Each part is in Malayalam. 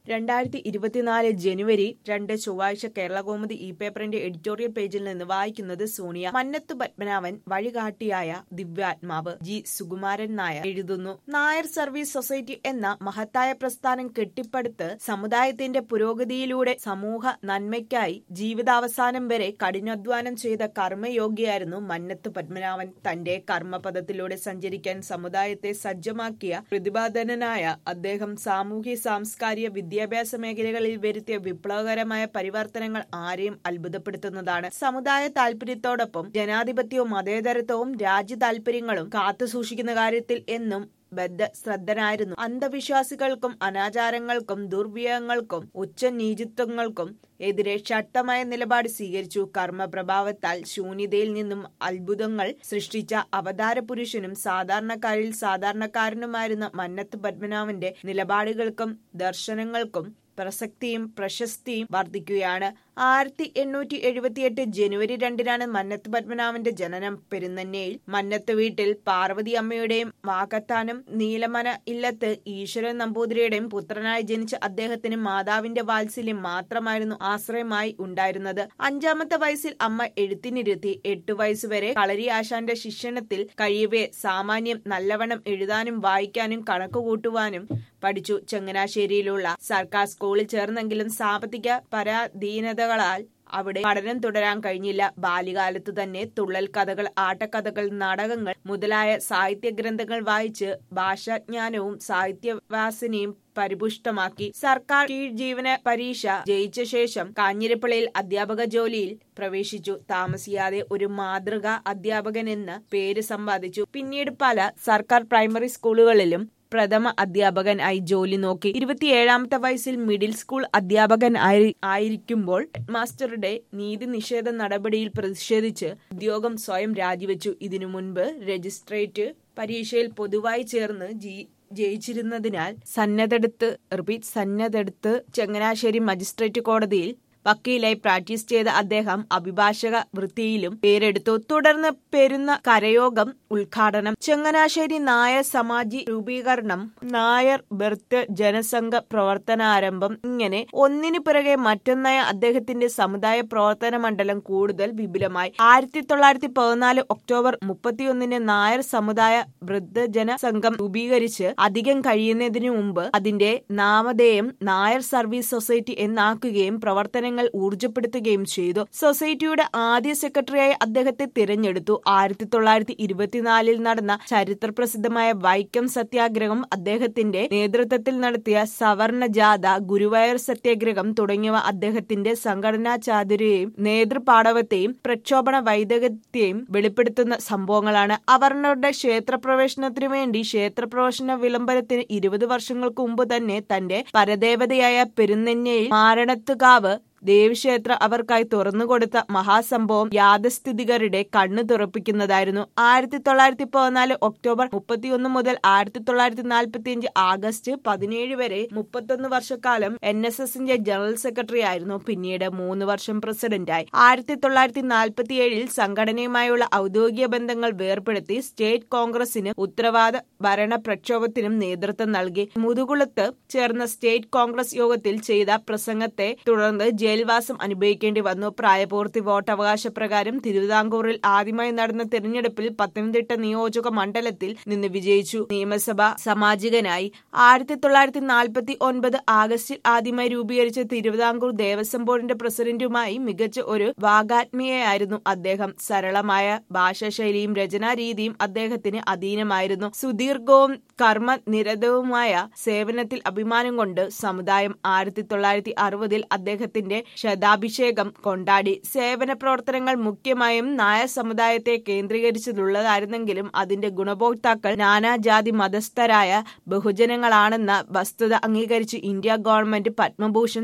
രണ്ടായിരത്തി ഇരുപത്തിനാല് ജനുവരി രണ്ട് ചൊവ്വാഴ്ച കേരളകൗമുദി ഇ പേപ്പറിന്റെ എഡിറ്റോറിയൽ പേജിൽ നിന്ന് വായിക്കുന്നത് സോണിയ മന്നത്തു പത്മനാഭൻ വഴികാട്ടിയായ ദിവ്യാത്മാവ് ജി സുകുമാരൻ നായർ എഴുതുന്നു നായർ സർവീസ് സൊസൈറ്റി എന്ന മഹത്തായ പ്രസ്ഥാനം കെട്ടിപ്പടുത്ത് സമുദായത്തിന്റെ പുരോഗതിയിലൂടെ സമൂഹ നന്മയ്ക്കായി ജീവിതാവസാനം വരെ കഠിനാധ്വാനം ചെയ്ത കർമ്മയോഗിയായിരുന്നു മന്നത്ത് പത്മനാഭൻ തന്റെ കർമ്മപദത്തിലൂടെ സഞ്ചരിക്കാൻ സമുദായത്തെ സജ്ജമാക്കിയ പ്രതിപാദനനായ അദ്ദേഹം സാമൂഹ്യ സാംസ്കാരിക വിദ്യാഭ്യാസ മേഖലകളിൽ വരുത്തിയ വിപ്ലവകരമായ പരിവർത്തനങ്ങൾ ആരെയും അത്ഭുതപ്പെടുത്തുന്നതാണ് സമുദായ താൽപര്യത്തോടൊപ്പം ജനാധിപത്യവും മതേതരത്വവും രാജ്യ താൽപര്യങ്ങളും കാത്തുസൂക്ഷിക്കുന്ന കാര്യത്തിൽ എന്നും ബദ്ധ ശ്രദ്ധനായിരുന്നു അന്ധവിശ്വാസികൾക്കും അനാചാരങ്ങൾക്കും ദുർവ്യയങ്ങൾക്കും ഉച്ചനീചിത്വങ്ങൾക്കും എതിരെ ശക്തമായ നിലപാട് സ്വീകരിച്ചു കർമ്മപ്രഭാവത്താൽ ശൂന്യതയിൽ നിന്നും അത്ഭുതങ്ങൾ സൃഷ്ടിച്ച അവതാര പുരുഷനും സാധാരണക്കാരിൽ സാധാരണക്കാരനുമായിരുന്ന മന്നത്ത് പത്മനാഭന്റെ നിലപാടുകൾക്കും ദർശനങ്ങൾക്കും പ്രസക്തിയും പ്രശസ്തിയും വർദ്ധിക്കുകയാണ് ആയിരത്തി എണ്ണൂറ്റി എഴുപത്തിയെട്ട് ജനുവരി രണ്ടിനാണ് മന്നത്ത് പത്മനാഭന്റെ ജനനം പെരുന്നന്നയിൽ മന്നത്ത് വീട്ടിൽ പാർവതി അമ്മയുടെയും വാകത്താനം നീലമന ഇല്ലത്ത് ഈശ്വരൻ നമ്പൂതിരിയുടെയും പുത്രനായി ജനിച്ച അദ്ദേഹത്തിന് മാതാവിന്റെ വാത്സല്യം മാത്രമായിരുന്നു ആശ്രയമായി ഉണ്ടായിരുന്നത് അഞ്ചാമത്തെ വയസ്സിൽ അമ്മ എഴുത്തിനിരുത്തി എട്ടു വയസ്സുവരെ കളരി ആശാന്റെ ശിക്ഷണത്തിൽ കഴിയവേ സാമാന്യം നല്ലവണ്ണം എഴുതാനും വായിക്കാനും കണക്ക് കൂട്ടുവാനും പഠിച്ചു ചങ്ങനാശ്ശേരിയിലുള്ള സർക്കാർ സ്കൂളിൽ ചേർന്നെങ്കിലും സാമ്പത്തിക പരാധീനതകളാൽ അവിടെ പഠനം തുടരാൻ കഴിഞ്ഞില്ല ബാല്യകാലത്തു തന്നെ തുള്ളൽ കഥകൾ ആട്ടക്കഥകൾ നാടകങ്ങൾ മുതലായ സാഹിത്യ ഗ്രന്ഥങ്ങൾ വായിച്ച് ഭാഷാജ്ഞാനവും സാഹിത്യവാസനയും പരിപുഷ്ടമാക്കി സർക്കാർ കീഴ് ജീവന പരീക്ഷ ജയിച്ച ശേഷം കാഞ്ഞിരപ്പള്ളിയിൽ അധ്യാപക ജോലിയിൽ പ്രവേശിച്ചു താമസിയാതെ ഒരു മാതൃക അധ്യാപകൻ എന്ന പേര് സമ്പാദിച്ചു പിന്നീട് പല സർക്കാർ പ്രൈമറി സ്കൂളുകളിലും പ്രഥമ അധ്യാപകൻ ആയി ജോലി നോക്കി ഇരുപത്തിയേഴാമത്തെ വയസ്സിൽ മിഡിൽ സ്കൂൾ അധ്യാപകൻ ആയിരിക്കുമ്പോൾ മാസ്റ്ററുടെ നീതി നിഷേധ നടപടിയിൽ പ്രതിഷേധിച്ച് ഉദ്യോഗം സ്വയം രാജിവെച്ചു ഇതിനു മുൻപ് രജിസ്ട്രേറ്റ് പരീക്ഷയിൽ പൊതുവായി ചേർന്ന് ജി ജയിച്ചിരുന്നതിനാൽ സന്നദ്ധെടുത്ത് റിപ്പീറ്റ് സന്നദ്ധെടുത്ത് ചങ്ങനാശ്ശേരി മജിസ്ട്രേറ്റ് കോടതിയിൽ വക്കീലായി പ്രാക്ടീസ് ചെയ്ത അദ്ദേഹം അഭിഭാഷക വൃത്തിയിലും പേരെടുത്തു തുടർന്ന് പെരുന്ന കരയോഗം ഉദ്ഘാടനം ചങ്ങനാശ്ശേരി നായർ സമാജി രൂപീകരണം നായർ ബർത്ത് ജനസംഘ പ്രവർത്തനാരംഭം ഇങ്ങനെ ഒന്നിനു പിറകെ മറ്റൊന്നായ അദ്ദേഹത്തിന്റെ സമുദായ പ്രവർത്തന മണ്ഡലം കൂടുതൽ വിപുലമായി ആയിരത്തി തൊള്ളായിരത്തി പതിനാല് ഒക്ടോബർ മുപ്പത്തിയൊന്നിന് നായർ സമുദായ വൃദ്ധജന സംഘം രൂപീകരിച്ച് അധികം കഴിയുന്നതിനു മുമ്പ് അതിന്റെ നാമധേയം നായർ സർവീസ് സൊസൈറ്റി എന്നാക്കുകയും പ്രവർത്തനങ്ങൾ പ്രവർത്തനങ്ങൾ ഊർജപ്പെടുത്തുകയും ചെയ്തു സൊസൈറ്റിയുടെ ആദ്യ സെക്രട്ടറിയായി അദ്ദേഹത്തെ തിരഞ്ഞെടുത്തു ആയിരത്തി തൊള്ളായിരത്തി ഇരുപത്തിനാലിൽ നടന്ന ചരിത്ര പ്രസിദ്ധമായ വൈക്കം സത്യാഗ്രഹം അദ്ദേഹത്തിന്റെ നേതൃത്വത്തിൽ നടത്തിയ സവർണ ജാഥ ഗുരുവായൂർ സത്യാഗ്രഹം തുടങ്ങിയവ അദ്ദേഹത്തിന്റെ സംഘടനാ ചാതുര്യയും നേതൃപാടവത്തെയും പ്രക്ഷോഭണ വൈദഗ്ധ്യയും വെളിപ്പെടുത്തുന്ന സംഭവങ്ങളാണ് അവർണരുടെ ക്ഷേത്രപ്രവേശനത്തിനു വേണ്ടി ക്ഷേത്രപ്രവേശന വിളംബരത്തിന് ഇരുപത് വർഷങ്ങൾക്ക് മുമ്പ് തന്നെ തന്റെ പരദേവതയായ പെരുന്നെന്നയിൽ മാരണത്തുകാവ് ദേവീക്ഷേത്ര അവർക്കായി തുറന്നുകൊടുത്ത മഹാസംഭവം യാഥസ്ഥിതികരുടെ കണ്ണു തുറപ്പിക്കുന്നതായിരുന്നു ആയിരത്തി തൊള്ളായിരത്തി പതിനാല് ഒക്ടോബർ മുപ്പത്തിയൊന്ന് മുതൽ ആയിരത്തി തൊള്ളായിരത്തി നാൽപ്പത്തിയഞ്ച് ആഗസ്റ്റ് പതിനേഴ് വരെ മുപ്പത്തൊന്ന് വർഷക്കാലം എൻ എസ് എസിന്റെ ജനറൽ സെക്രട്ടറി ആയിരുന്നു പിന്നീട് മൂന്ന് വർഷം പ്രസിഡന്റായി ആയിരത്തി തൊള്ളായിരത്തി നാൽപ്പത്തിയേഴിൽ സംഘടനയുമായുള്ള ഔദ്യോഗിക ബന്ധങ്ങൾ വേർപെടുത്തി സ്റ്റേറ്റ് കോൺഗ്രസിന് ഉത്തരവാദ ഭരണ പ്രക്ഷോഭത്തിനും നേതൃത്വം നൽകി മുതുകുളത്ത് ചേർന്ന സ്റ്റേറ്റ് കോൺഗ്രസ് യോഗത്തിൽ ചെയ്ത പ്രസംഗത്തെ തുടർന്ന് ജയിൽവാസം അനുഭവിക്കേണ്ടി വന്നു പ്രായപൂർത്തി വോട്ടവകാശ പ്രകാരം തിരുവിതാംകൂറിൽ ആദ്യമായി നടന്ന തെരഞ്ഞെടുപ്പിൽ പത്തനംതിട്ട നിയോജക മണ്ഡലത്തിൽ നിന്ന് വിജയിച്ചു നിയമസഭ സാമാജികനായി ആയിരത്തി തൊള്ളായിരത്തി നാൽപ്പത്തി ഒൻപത് ആഗസ്റ്റിൽ ആദ്യമായി രൂപീകരിച്ച തിരുവിതാംകൂർ ദേവസ്വം ബോർഡിന്റെ പ്രസിഡന്റുമായി മികച്ച ഒരു വാഗാത്മീയായിരുന്നു അദ്ദേഹം സരളമായ ഭാഷാശൈലിയും രചനാരീതിയും അദ്ദേഹത്തിന് അധീനമായിരുന്നു സുദീർഘവും കർമ്മനിരതവുമായ സേവനത്തിൽ അഭിമാനം കൊണ്ട് സമുദായം ആയിരത്തി തൊള്ളായിരത്തി അറുപതിൽ അദ്ദേഹത്തിന്റെ ശതാഭിഷേകം കൊണ്ടാടി സേവന പ്രവർത്തനങ്ങൾ മുഖ്യമായും നായർ സമുദായത്തെ കേന്ദ്രീകരിച്ചിട്ടുള്ളതായിരുന്നെങ്കിലും അതിന്റെ ഗുണഭോക്താക്കൾ നാനാജാതി മതസ്ഥരായ ബഹുജനങ്ങളാണെന്ന വസ്തുത അംഗീകരിച്ച് ഇന്ത്യ ഗവൺമെന്റ് പത്മഭൂഷൺ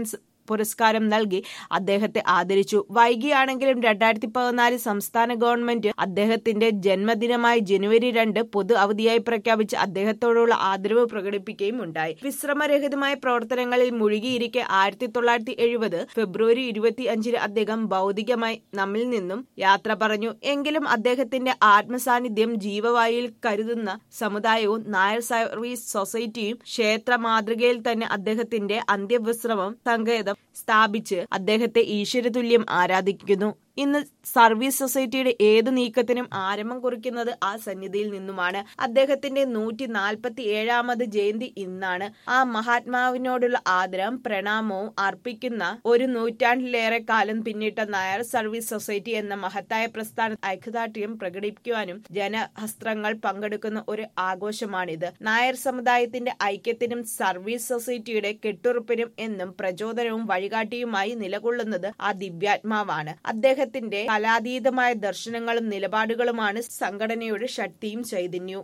പുരസ്കാരം നൽകി അദ്ദേഹത്തെ ആദരിച്ചു വൈകിയാണെങ്കിലും രണ്ടായിരത്തി പതിനാല് സംസ്ഥാന ഗവൺമെന്റ് അദ്ദേഹത്തിന്റെ ജന്മദിനമായി ജനുവരി രണ്ട് പൊതു അവധിയായി പ്രഖ്യാപിച്ച് അദ്ദേഹത്തോടുള്ള ആദരവ് പ്രകടിപ്പിക്കുകയും ഉണ്ടായി വിശ്രമരഹിതമായ പ്രവർത്തനങ്ങളിൽ മുഴുകിയിരിക്കെ ആയിരത്തി തൊള്ളായിരത്തി എഴുപത് ഫെബ്രുവരി ഇരുപത്തി അഞ്ചിന് അദ്ദേഹം ഭൗതികമായി നമ്മിൽ നിന്നും യാത്ര പറഞ്ഞു എങ്കിലും അദ്ദേഹത്തിന്റെ ആത്മസാന്നിധ്യം ജീവവായിൽ കരുതുന്ന സമുദായവും നായർ സർവീസ് സൊസൈറ്റിയും ക്ഷേത്ര മാതൃകയിൽ തന്നെ അദ്ദേഹത്തിന്റെ അന്ത്യവിശ്രമം സങ്കേതം സ്ഥാപിച്ച് അദ്ദേഹത്തെ ഈശ്വരതുല്യം ആരാധിക്കുന്നു ഇന്ന് സർവീസ് സൊസൈറ്റിയുടെ ഏതു നീക്കത്തിനും ആരംഭം കുറിക്കുന്നത് ആ സന്നിധിയിൽ നിന്നുമാണ് അദ്ദേഹത്തിന്റെ നൂറ്റി നാൽപ്പത്തി ഏഴാമത് ജയന്തി ഇന്നാണ് ആ മഹാത്മാവിനോടുള്ള ആദരം പ്രണാമവും അർപ്പിക്കുന്ന ഒരു നൂറ്റാണ്ടിലേറെ കാലം പിന്നിട്ട നായർ സർവീസ് സൊസൈറ്റി എന്ന മഹത്തായ പ്രസ്ഥാന ഐക്യദാർഢ്യം പ്രകടിപ്പിക്കുവാനും ജനഹസ്ത്രങ്ങൾ പങ്കെടുക്കുന്ന ഒരു ആഘോഷമാണിത് നായർ സമുദായത്തിന്റെ ഐക്യത്തിനും സർവീസ് സൊസൈറ്റിയുടെ കെട്ടുറപ്പിനും എന്നും പ്രചോദനവും വഴികാട്ടിയുമായി നിലകൊള്ളുന്നത് ആ ദിവ്യാത്മാവാണ് അദ്ദേഹം അദ്ദേഹത്തിന്റെ കലാതീതമായ ദർശനങ്ങളും നിലപാടുകളുമാണ് സംഘടനയുടെ ശക്തിയും ചൈതന്യവും